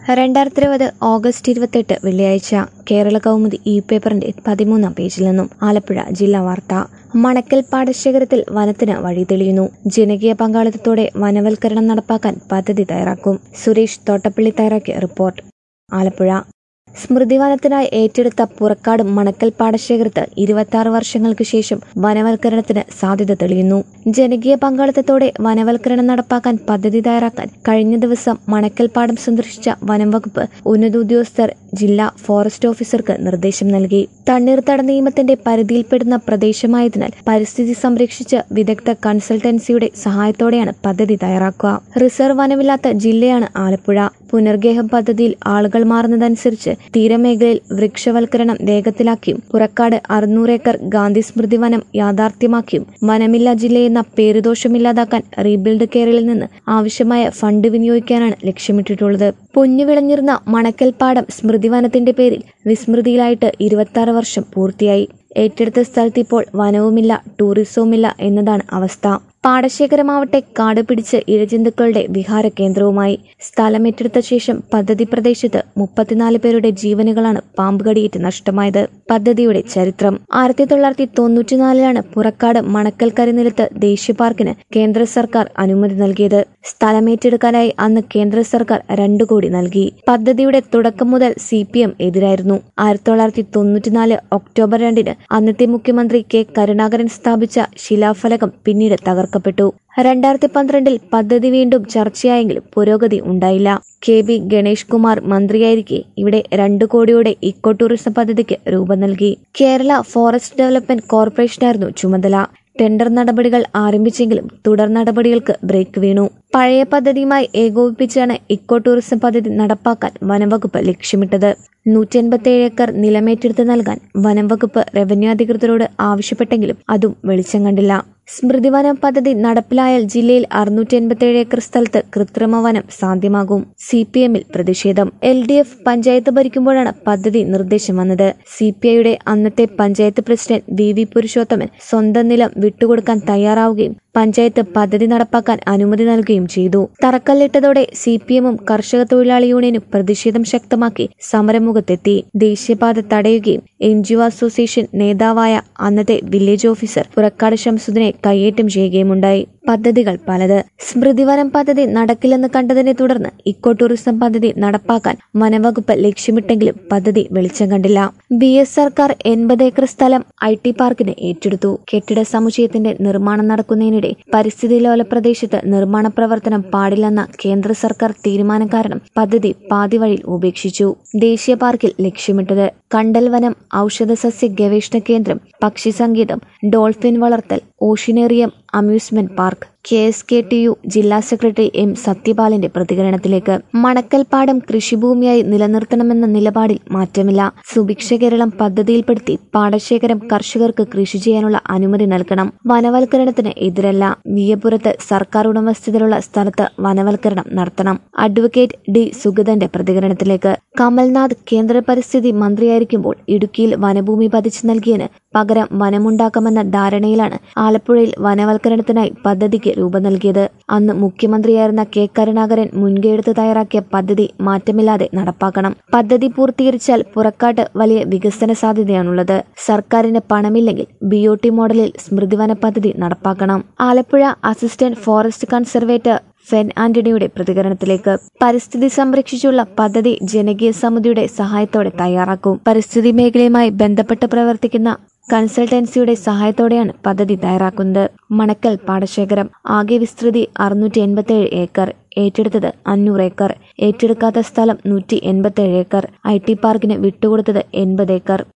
രണ്ടായിരത്തി ഇരുപത് ഓഗസ്റ്റ് ഇരുപത്തെട്ട് വെള്ളിയാഴ്ച കേരള കൗമുദി ഇ പേപ്പറിന്റെ പതിമൂന്നാം പേജിൽ നിന്നും ആലപ്പുഴ ജില്ലാ വാർത്ത മണക്കൽ പാടശേഖരത്തിൽ വനത്തിന് വഴി തെളിയുന്നു ജനകീയ പങ്കാളിത്തത്തോടെ വനവൽക്കരണം നടപ്പാക്കാൻ പദ്ധതി തയ്യാറാക്കും സുരേഷ് തോട്ടപ്പള്ളി തയ്യാറാക്കിയ റിപ്പോർട്ട് ആലപ്പുഴ സ്മൃതിവനത്തിനായി ഏറ്റെടുത്ത പുറക്കാട് മണക്കൽ പാടശേഖരത്ത് ഇരുപത്തി വർഷങ്ങൾക്ക് ശേഷം വനവൽക്കരണത്തിന് സാധ്യത തെളിയുന്നു ജനകീയ പങ്കാളിത്തത്തോടെ വനവൽക്കരണം നടപ്പാക്കാൻ പദ്ധതി തയ്യാറാക്കാൻ കഴിഞ്ഞ ദിവസം മണക്കൽ പാടം സന്ദർശിച്ച വനം വകുപ്പ് ഉന്നത ഉദ്യോഗസ്ഥർ ജില്ലാ ഫോറസ്റ്റ് ഓഫീസർക്ക് നിർദ്ദേശം നൽകി തണ്ണീർത്തട നിയമത്തിന്റെ പരിധിയിൽപ്പെടുന്ന പ്രദേശമായതിനാൽ പരിസ്ഥിതി സംരക്ഷിച്ച് വിദഗ്ധ കൺസൾട്ടൻസിയുടെ സഹായത്തോടെയാണ് പദ്ധതി തയ്യാറാക്കുക റിസർവ് വനമില്ലാത്ത ജില്ലയാണ് ആലപ്പുഴ പുനർഗേഹം പദ്ധതിയിൽ ആളുകൾ മാറുന്നതനുസരിച്ച് തീരമേഖലയിൽ വൃക്ഷവൽക്കരണം വേഗത്തിലാക്കിയും പുറക്കാട് അറുന്നൂറ് ഏക്കർ ഗാന്ധി സ്മൃതി വനം യാഥാർത്ഥ്യമാക്കിയും വനമില്ല ജില്ലയെന്ന പേരുദോഷമില്ലാതാക്കാൻ റീബിൽഡ് കേരളിൽ നിന്ന് ആവശ്യമായ ഫണ്ട് വിനിയോഗിക്കാനാണ് ലക്ഷ്യമിട്ടിട്ടുള്ളത് പൊന്നു വിളഞ്ഞിരുന്ന മണക്കൽപ്പാടം സ്മൃതിവനത്തിന്റെ പേരിൽ വിസ്മൃതിയിലായിട്ട് ഇരുപത്തി വർഷം പൂർത്തിയായി ഏറ്റെടുത്ത സ്ഥലത്ത് ഇപ്പോൾ വനവുമില്ല ടൂറിസവുമില്ല എന്നതാണ് അവസ്ഥ പാടശേഖരമാവട്ടെ കാട് പിടിച്ച് ഇഴജന്തുക്കളുടെ വിഹാര കേന്ദ്രവുമായി സ്ഥലമേറ്റെടുത്ത ശേഷം പദ്ധതി പ്രദേശത്ത് മുപ്പത്തിനാല് പേരുടെ ജീവനുകളാണ് പാമ്പുകടിയേറ്റ് നഷ്ടമായത് പദ്ധതിയുടെ ചരിത്രം ആയിരത്തി തൊള്ളായിരത്തി തൊണ്ണൂറ്റിനാലിലാണ് പുറക്കാട് മണക്കൽ കരിനിലത്ത് ദേശീയ പാർക്കിന് കേന്ദ്ര സർക്കാർ അനുമതി നൽകിയത് സ്ഥലമേറ്റെടുക്കാനായി അന്ന് കേന്ദ്ര സർക്കാർ രണ്ടു കോടി നൽകി പദ്ധതിയുടെ തുടക്കം മുതൽ സി പി എം എതിരായിരുന്നു ആയിരത്തി തൊള്ളായിരത്തി തൊണ്ണൂറ്റിനാല് ഒക്ടോബർ രണ്ടിന് അന്നത്തെ മുഖ്യമന്ത്രി കെ കരുണാകരൻ സ്ഥാപിച്ച ശിലാഫലകം പിന്നീട് തകർക്കപ്പെട്ടു രണ്ടായിരത്തി പന്ത്രണ്ടിൽ പദ്ധതി വീണ്ടും ചർച്ചയായെങ്കിലും പുരോഗതി ഉണ്ടായില്ല കെ ബി ഗണേഷ് കുമാർ മന്ത്രിയായിരിക്കെ ഇവിടെ രണ്ടു കോടിയുടെ ഇക്കോ ടൂറിസം പദ്ധതിക്ക് രൂപം നൽകി കേരള ഫോറസ്റ്റ് ഡെവലപ്മെന്റ് കോർപ്പറേഷനായിരുന്നു ചുമതല ടെൻഡർ നടപടികൾ ആരംഭിച്ചെങ്കിലും തുടർ നടപടികൾക്ക് ബ്രേക്ക് വീണു പഴയ പദ്ധതിയുമായി ഏകോപിപ്പിച്ചാണ് ഇക്കോ ടൂറിസം പദ്ധതി നടപ്പാക്കാൻ വനംവകുപ്പ് ലക്ഷ്യമിട്ടത് നൂറ്റി എൺപത്തിയേഴ് ഏക്കർ നിലമേറ്റെടുത്ത് നൽകാൻ വനംവകുപ്പ് റവന്യൂ അധികൃതരോട് ആവശ്യപ്പെട്ടെങ്കിലും അതും വെളിച്ചം കണ്ടില്ല സ്മൃതിവനം പദ്ധതി നടപ്പിലായാൽ ജില്ലയിൽ അറുന്നൂറ്റി എൺപത്തിയേഴ് ഏക്കർ സ്ഥലത്ത് കൃത്രിമ വനം സാധ്യമാകും സി പി എമ്മിൽ പ്രതിഷേധം എൽ ഡി എഫ് പഞ്ചായത്ത് ഭരിക്കുമ്പോഴാണ് പദ്ധതി നിർദ്ദേശം വന്നത് സി പി ഐയുടെ അന്നത്തെ panchayat president V V Purushothaman സ്വന്തം നിലം വിട്ടുകൊടുക്കാൻ തയ്യാറാവുകയും പഞ്ചായത്ത് പദ്ധതി നടപ്പാക്കാൻ അനുമതി നൽകുകയും ചെയ്തു തറക്കല്ലിട്ടതോടെ സി പി എമ്മും കർഷക തൊഴിലാളി യൂണിയനും പ്രതിഷേധം ശക്തമാക്കി സമരമുഖത്തെത്തി ദേശീയപാത തടയുകയും എൻ ജി ഒ അസോസിയേഷൻ നേതാവായ അന്നത്തെ വില്ലേജ് ഓഫീസർ പുറക്കാട് ഷംസുദിനെ കയ്യേറ്റം ചെയ്യുകയുമുണ്ടായി പദ്ധതികൾ പലത് സ്മൃതിവനം പദ്ധതി നടക്കില്ലെന്ന് കണ്ടതിനെ തുടർന്ന് ഇക്കോ ടൂറിസം പദ്ധതി നടപ്പാക്കാൻ വനവകുപ്പ് ലക്ഷ്യമിട്ടെങ്കിലും പദ്ധതി വെളിച്ചം കണ്ടില്ല ബി എസ് സർക്കാർ എൺപത് ഏക്കർ സ്ഥലം ഐ ടി പാർക്കിന് ഏറ്റെടുത്തു കെട്ടിട സമുച്ചയത്തിന്റെ നിർമ്മാണം നടക്കുന്നതിനിടെ പരിസ്ഥിതി ലോല പ്രദേശത്ത് നിർമ്മാണ പ്രവർത്തനം പാടില്ലെന്ന കേന്ദ്ര സർക്കാർ തീരുമാനം കാരണം പദ്ധതി പാതി വഴിയിൽ ഉപേക്ഷിച്ചു ദേശീയ പാർക്കിൽ ലക്ഷ്യമിട്ടത് കണ്ടൽ വനം ഔഷധസസ്യ ഗവേഷണ കേന്ദ്രം പക്ഷി സംഗീതം ഡോൾഫിൻ വളർത്തൽ oceanarium amusement park K S K T U ജില്ലാ സെക്രട്ടറി എം സത്യപാലിന്റെ പ്രതികരണത്തിലേക്ക് മണക്കൽപ്പാടം കൃഷിഭൂമിയായി നിലനിർത്തണമെന്ന നിലപാടിൽ മാറ്റമില്ല സുഭിക്ഷ കേരളം പദ്ധതിയിൽപ്പെടുത്തി പാടശേഖരം കർഷകർക്ക് കൃഷി ചെയ്യാനുള്ള അനുമതി നൽകണം വനവൽക്കരണത്തിന് എതിരല്ല വിയപുരത്ത് സർക്കാർ ഉടമസ്ഥതയിലുള്ള സ്ഥലത്ത് വനവൽക്കരണം നടത്തണം അഡ്വക്കേറ്റ് ഡി സുഗതന്റെ പ്രതികരണത്തിലേക്ക് കമൽനാഥ് കേന്ദ്ര പരിസ്ഥിതി മന്ത്രിയായിരിക്കുമ്പോൾ ഇടുക്കിയിൽ വനഭൂമി പതിച്ചു നൽകിയതിന് പകരം വനമുണ്ടാക്കാമെന്ന ധാരണയിലാണ് ആലപ്പുഴയിൽ വനവൽക്കരണത്തിനായി പദ്ധതിക്ക് രൂപം നൽകിയത് അന്ന് മുഖ്യമന്ത്രിയായിരുന്ന കെ കരുണാകരൻ മുൻകൈയെടുത്ത് തയ്യാറാക്കിയ പദ്ധതി മാറ്റമില്ലാതെ നടപ്പാക്കണം പദ്ധതി പൂർത്തീകരിച്ചാൽ പുറക്കാട്ട് വലിയ വികസന സാധ്യതയാണുള്ളത് സർക്കാരിന് പണമില്ലെങ്കിൽ ബി ഒ ടി മോഡലിൽ സ്മൃതിവന പദ്ധതി നടപ്പാക്കണം Alappuzha assistant forest conservator Fen ആന്റണിയുടെ പ്രതികരണത്തിലേക്ക് പരിസ്ഥിതി സംരക്ഷിച്ചുള്ള പദ്ധതി ജനകീയ സമിതിയുടെ സഹായത്തോടെ തയ്യാറാക്കും പരിസ്ഥിതി മേഖലയുമായി ബന്ധപ്പെട്ട് പ്രവർത്തിക്കുന്ന കൺസൾട്ടൻസിയുടെ സഹായത്തോടെയാണ് പദ്ധതി തയ്യാറാക്കുന്നത് മണക്കൽ പാടശേഖരം ആകെ വിസ്തൃതി അറുന്നൂറ്റി എൺപത്തിയേഴ് ഏക്കർ ഏറ്റെടുത്തത് അഞ്ഞൂറ് ഏക്കർ ഏറ്റെടുക്കാത്ത സ്ഥലം നൂറ്റി എൺപത്തിയേഴ് ഏക്കർ ഐ ടി പാർക്കിന് വിട്ടുകൊടുത്തത് എൺപത് ഏക്കർ